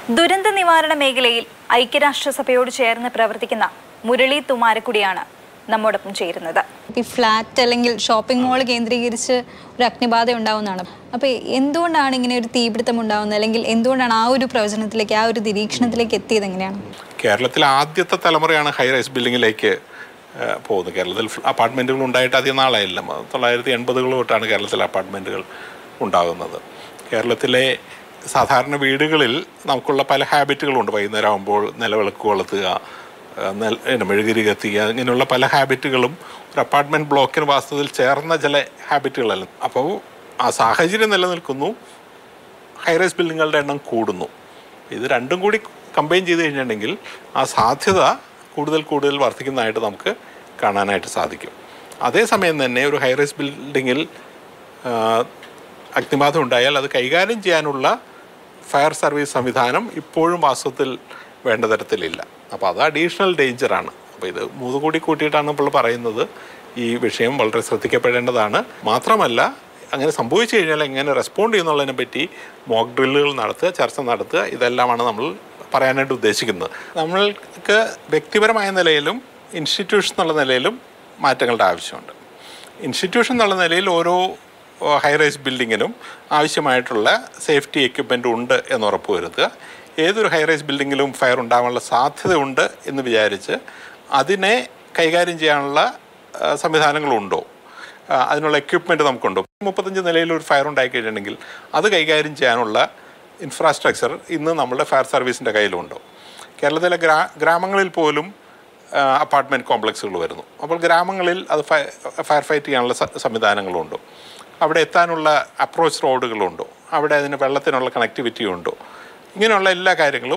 ദുരന്ത നിവാരണ മേഖലയിൽ ഐക്യരാഷ്ട്രസഭയോട് ചേർന്ന് പ്രവർത്തിക്കുന്ന മുരളി തുമാരക്കുടിയാണ് നമ്മോടൊപ്പം ചേരുന്നത് ഈ ഫ്ലാറ്റ് അല്ലെങ്കിൽ ഷോപ്പിംഗ് മാൾ കേന്ദ്രീകരിച്ച് ഒരു അഗ്നിബാധ ഉണ്ടാവുന്നതാണ് അപ്പോൾ എന്തുകൊണ്ടാണ് ഇങ്ങനെ ഒരു തീപിടുത്തം ഉണ്ടാവുന്നത് അല്ലെങ്കിൽ എന്തുകൊണ്ടാണ് ആ ഒരു പ്രവചനത്തിലേക്ക് ആ ഒരു നിരീക്ഷണത്തിലേക്ക് എത്തിയത് എങ്ങനെയാണ് കേരളത്തിലെ ആദ്യത്തെ തലമുറയാണ് ഹൈ റൈസ് ബിൽഡിങ്ങിലേക്ക് ആ, പോകുന്നത് കേരളത്തിൽ അപ്പാർട്ട്മെൻറ്റുകൾ ഉണ്ടായിട്ട് അധികം നാളായില്ല തൊള്ളായിരത്തി എൺപതുകൾ തൊട്ടാണ് കേരളത്തിൽ അപ്പാർട്ട്മെൻറ്റുകൾ ഉണ്ടാകുന്നത് കേരളത്തിലെ സാധാരണ വീടുകളിൽ നമുക്കുള്ള പല ഹാബിറ്റുകളുണ്ട് വൈകുന്നേരം ആകുമ്പോൾ നിലവിളക്ക് കൊളുത്തുക ആ, നെൽ പിന്നെ മെഴുകുതിരി കത്തിക്കുക ഇങ്ങനെയുള്ള പല ഹാബിറ്റുകളും ഒരു അപ്പാർട്ട്മെൻറ്റ് ബ്ലോക്കിന് വാസ്തവത്തിൽ ചേർന്ന ചില ഹാബിറ്റുകളല്ല അപ്പോൾ ആ സാഹചര്യം നിലനിൽക്കുന്നു ഹൈറൈസ് ബിൽഡിങ്ങുകളുടെ എണ്ണം കൂടുന്നു ഇത് രണ്ടും കൂടി കമ്പൈൻ ചെയ്ത് കഴിഞ്ഞിട്ടുണ്ടെങ്കിൽ ആ സാധ്യത കൂടുതൽ കൂടുതൽ വർദ്ധിക്കുന്നതായിട്ട് നമുക്ക് കാണാനായിട്ട് സാധിക്കും അതേസമയം തന്നെ ഒരു ഹൈറൈസ് ബിൽഡിങ്ങിൽ ആ, അഗ്നിബാധ ഉണ്ടായാൽ അത് കൈകാര്യം ചെയ്യാനുള്ള ഫയർ സർവീസ് സംവിധാനം ഇപ്പോഴും വാസ്തവത്തിൽ വേണ്ട തരത്തിലില്ല അപ്പോൾ അത് അഡീഷണൽ ഡേഞ്ചറാണ് അപ്പോൾ ഇത് മൂന്ന് കൂടി കൂട്ടിയിട്ടാണ് ഇപ്പോൾ പറയുന്നത് ഈ വിഷയം വളരെ ശ്രദ്ധിക്കപ്പെടേണ്ടതാണ് മാത്രമല്ല അങ്ങനെ സംഭവിച്ചു കഴിഞ്ഞാൽ എങ്ങനെ റെസ്പോണ്ട് ചെയ്യുന്നുള്ളതിനെ പറ്റി മോക്ക് ഡ്രില്ലുകൾ നടത്തുക ചർച്ച നടത്തുക ഇതെല്ലാമാണ് നമ്മൾ പറയാനായിട്ട് ഉദ്ദേശിക്കുന്നത് നമ്മൾക്ക് വ്യക്തിപരമായ നിലയിലും ഇൻസ്റ്റിറ്റ്യൂഷൻ എന്നുള്ള നിലയിലും മാറ്റങ്ങളുടെ ആവശ്യമുണ്ട് ഇൻസ്റ്റിറ്റ്യൂഷൻ എന്നുള്ള നിലയിൽ ഓരോ ഹൈ റൈസ് ബിൽഡിങ്ങിനും ആവശ്യമായിട്ടുള്ള സേഫ്റ്റി എക്യുപ്മെൻ്റ് ഉണ്ട് എന്ന് ഉറപ്പുവരുത്തുക ഏതൊരു ഹൈ റൈസ് ബിൽഡിങ്ങിലും ഫയർ ഉണ്ടാകാനുള്ള സാധ്യതയുണ്ട് എന്ന് വിചാരിച്ച് അതിനെ കൈകാര്യം ചെയ്യാനുള്ള ആ, സംവിധാനങ്ങളുണ്ടോ ആ, അതിനുള്ള എക്യുപ്മെൻറ്റ് നമുക്കുണ്ടോ മുപ്പത്തഞ്ച് നിലയിൽ ഒരു ഫയർ ഉണ്ടായി കഴിഞ്ഞിട്ടുണ്ടെങ്കിൽ അത് കൈകാര്യം ചെയ്യാനുള്ള ഇൻഫ്രാസ്ട്രക്ചർ ഇന്ന് നമ്മുടെ ഫയർ സർവീസിൻ്റെ കയ്യിലുണ്ടോ കേരളത്തിലെ ഗ്രാ ഗ്രാമങ്ങളിൽ പോലും അപ്പാർട്ട്മെൻറ്റ് കോംപ്ലക്സുകൾ വരുന്നു അപ്പോൾ ഗ്രാമങ്ങളിൽ അത് ഫയ ഫയർ ഫൈറ്റ് ചെയ്യാനുള്ള സ- സംവിധാനങ്ങളുണ്ടോ അവിടെ എത്താനുള്ള അപ്രോച്ച് റോഡുകളുണ്ടോ അവിടെ അതിന് വെള്ളത്തിനുള്ള കണക്ടിവിറ്റി ഉണ്ടോ ഇങ്ങനെയുള്ള എല്ലാ കാര്യങ്ങളും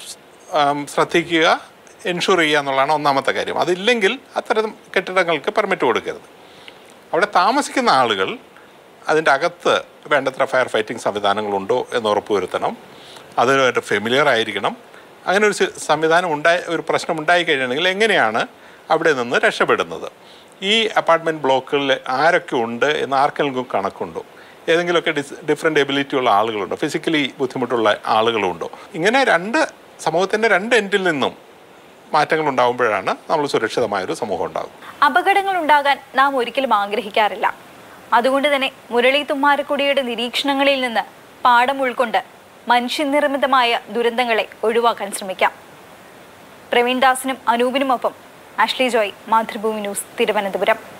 ആം, ശ്രദ്ധിക്കുക എൻഷുർ ചെയ്യുക എന്നുള്ളതാണ് ഒന്നാമത്തെ കാര്യം അതില്ലെങ്കിൽ അത്തരം കെട്ടിടങ്ങൾക്ക് പെർമിറ്റ് കൊടുക്കരുത് അവിടെ താമസിക്കുന്ന ആളുകൾ അതിൻ്റെ അകത്ത് വേണ്ടത്ര ഫയർ ഫൈറ്റിംഗ് സംവിധാനങ്ങളുണ്ടോ എന്ന് ഉറപ്പുവരുത്തണം അതിനുമായിട്ട് ഫെമിലിയർ ആയിരിക്കണം അങ്ങനെ ഒരു സി- സംവിധാനം ഉണ്ടായി ഒരു പ്രശ്നം ഉണ്ടായി കഴിഞ്ഞിട്ടുണ്ടെങ്കിൽ എങ്ങനെയാണ് അവിടെ നിന്ന് രക്ഷപ്പെടുന്നത് ഈ അപ്പാർട്ട്മെൻറ്റ് ബ്ലോക്കുകളിൽ ആരൊക്കെ ഉണ്ട് എന്ന് ആർക്കെങ്കിലും കണക്കുണ്ടോ ഏതെങ്കിലുമൊക്കെ ഡിസ് ഡിഫറെൻ്റ് എബിലിറ്റി ഉള്ള ആളുകളുണ്ടോ ഫിസിക്കലി ബുദ്ധിമുട്ടുള്ള ആളുകളുണ്ടോ ഇങ്ങനെ രണ്ട് സമൂഹത്തിൻ്റെ രണ്ട് എൻഡിൽ നിന്നും മാറ്റങ്ങൾ ഉണ്ടാകുമ്പോഴാണ് നമ്മൾ സുരക്ഷിതമായൊരു സമൂഹം ഉണ്ടാകും അപകടങ്ങൾ ഉണ്ടാകാൻ നാം ഒരിക്കലും ആഗ്രഹിക്കാറില്ല അതുകൊണ്ട് തന്നെ മുരളി തുമ്മാരക്കുടിയുടെ നിരീക്ഷണങ്ങളിൽ നിന്ന് പാഠം ഉൾക്കൊണ്ട് മനുഷ്യനിർമ്മിതമായ ദുരന്തങ്ങളെ ഒഴിവാക്കാൻ ശ്രമിക്കാം പ്രവീൺ ദാസിനും അനൂപിനുമൊപ്പം ആഷ്ലി ജോയ് മാതൃഭൂമി ന്യൂസ് തിരുവനന്തപുരം